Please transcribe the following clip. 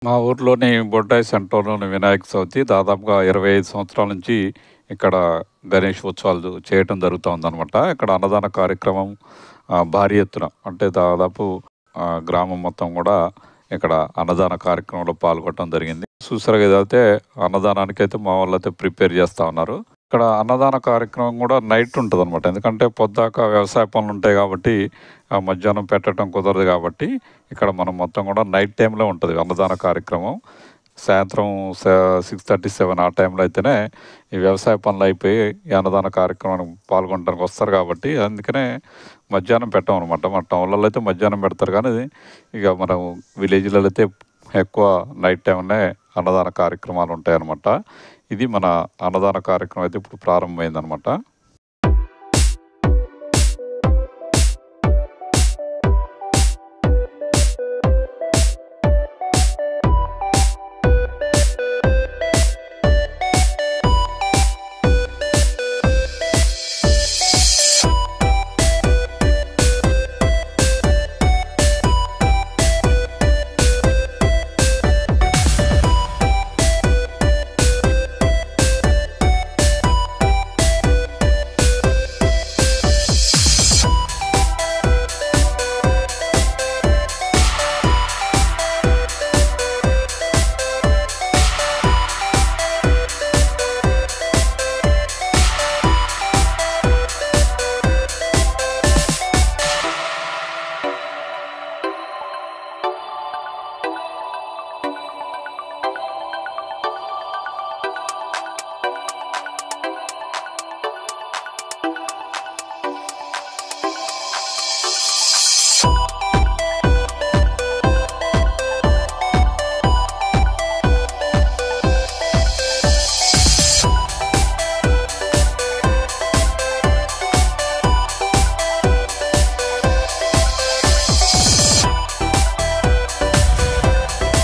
మా ఊర్లోని బొడ్రాయి సెంటర్లోని వినాయక చవితి దాదాపుగా ఇరవై ఐదు సంవత్సరాల నుంచి ఇక్కడ గణేష్ ఉత్సవాలు చేయటం జరుగుతుందన్నమాట ఇక్కడ అన్నదాన కార్యక్రమం ఆ, భారీ ఎత్తున అంటే దాదాపు ఆ, గ్రామం మొత్తం కూడా ఇక్కడ అన్నదాన కార్యక్రమంలో పాల్గొనడం జరిగింది చూసారు అయితే అన్నదానానికి అయితే మా వాళ్ళు అయితే ప్రిపేర్ చేస్తూ ఉన్నారు ఇక్కడ అన్నదాన కార్యక్రమం కూడా నైట్ ఉంటుంది అనమాట ఎందుకంటే పొద్దాక వ్యవసాయ పనులు ఉంటాయి కాబట్టి ఆ మధ్యాహ్నం పెట్టడం కుదరదు కాబట్టి ఇక్కడ మనం మొత్తం కూడా నైట్ టైంలో ఉంటుంది అన్నదాన కార్యక్రమం సాయంత్రం సిక్స్ థర్టీ సెవెన్ ఆ టైంలో అయితేనే ఈ వ్యవసాయ పనులు అయిపోయి ఈ అన్నదాన కార్యక్రమానికి పాల్గొనడానికి వస్తారు కాబట్టి అందుకనే మధ్యాహ్నం పెట్టాం అనమాట మన టౌన్లలో అయితే మధ్యాహ్నం పెడతారు కానీ ఇక మనం విలేజ్లలో అయితే ఎక్కువ నైట్ టైంనే అన్నదాన కార్యక్రమాలు ఉంటాయి అన్నమాట ఇది మన అన్నదాన కార్యక్రమం అయితే ఇప్పుడు ప్రారంభమైందనమాట